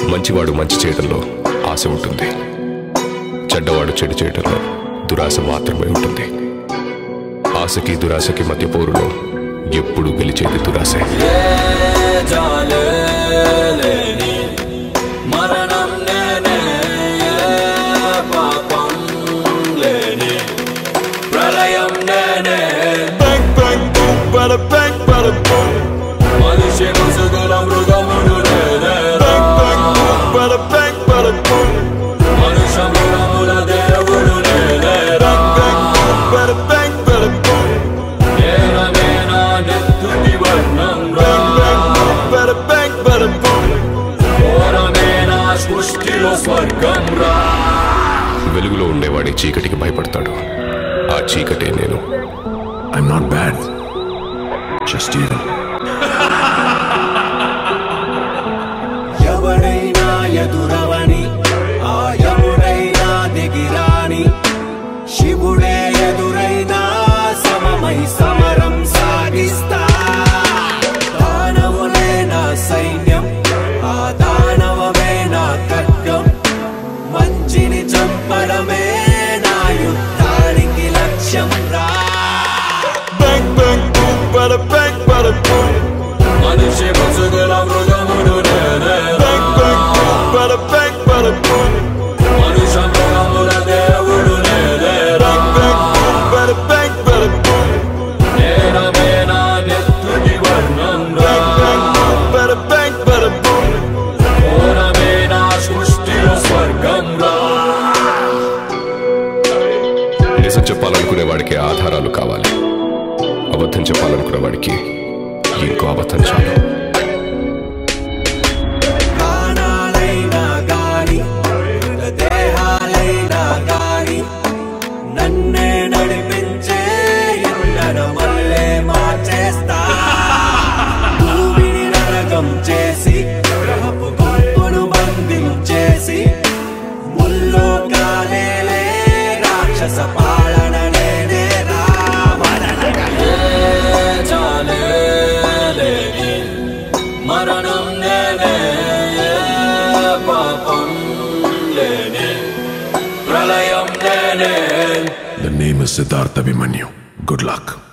మంచివాడు మంచి చేయడంలో ఆశ ఉంటుంది చెడ్డవాడు చెడు చేయడంలో దురాశ మాత్రమే ఉంటుంది ఆశకి దురాశకి మధ్య పోరులో ఎప్పుడు గెలిచేది దురాశే జాలేని మరణం నేనే పాపం లేని ప్రళయం నేనే Bang bang boom, bada bang bada boom. మనిషి ముసుగుల మృగముడు నేనే Bang bang boom, bada bang bada boom. మనుష మృగముల దేవుడు నేనే Bang bang boom, bada bang bada boom. నేనమే నా నెత్తుటి వర్ణం Bang bang boom, bada bang bada boom. ఘోరమే నా సృష్టిలో స్వర్గం రా వెలుగులో ఉండేవాడి చీకటికి భయపడతాడు ఆ చీకటే నేను I'm not bad. Just evil. ఎవడైనా ఎదురవని ఆ యముడైనా దిగిరాని శివుడే ఎదురైనా సమమై సమరం సాగిస్తా దానవులే నా సైన్యం ఆ దానవమే నా ఖడ్గం మంచిని చంపడమే నా యుద్ధానికి లక్ష్యం రా Bang bang boom, bada bang bada boom. మనిషి ముసుగుల మృగముడు నేనే Bang bang boom, bada bang bada boom. మనుష మృగముల దేవుడు నేనే Bang bang boom, bada bang bada boom. నేనమే నా నెత్తుటి వర్ణం రా Bang bang boom, bada bang bada boom. ఘోరమే నా సృష్టిలో స్వర్గం రా నిజం చెప్పాలనుకునే వాడికి ఆధారాలు కావాలి అబద్ధం చెప్పాలనుకునే వాడికి ఇంకో అబద్ధం చాలు ప్రాణాలైనా గాని దేహాలైనా గాని నన్నే నడిపించే ఎండన మల్లే మార్చేస్తా భూమిని నరకం చేసి గ్రహపు గుంపును బంధించేసి ముల్లో కాలేలే రాక్షస పాలన నేనే రావణి మరణం నేనే పాపం లేని ప్రళయం నేనే The name is Siddhartha Abhimanyu. Good luck.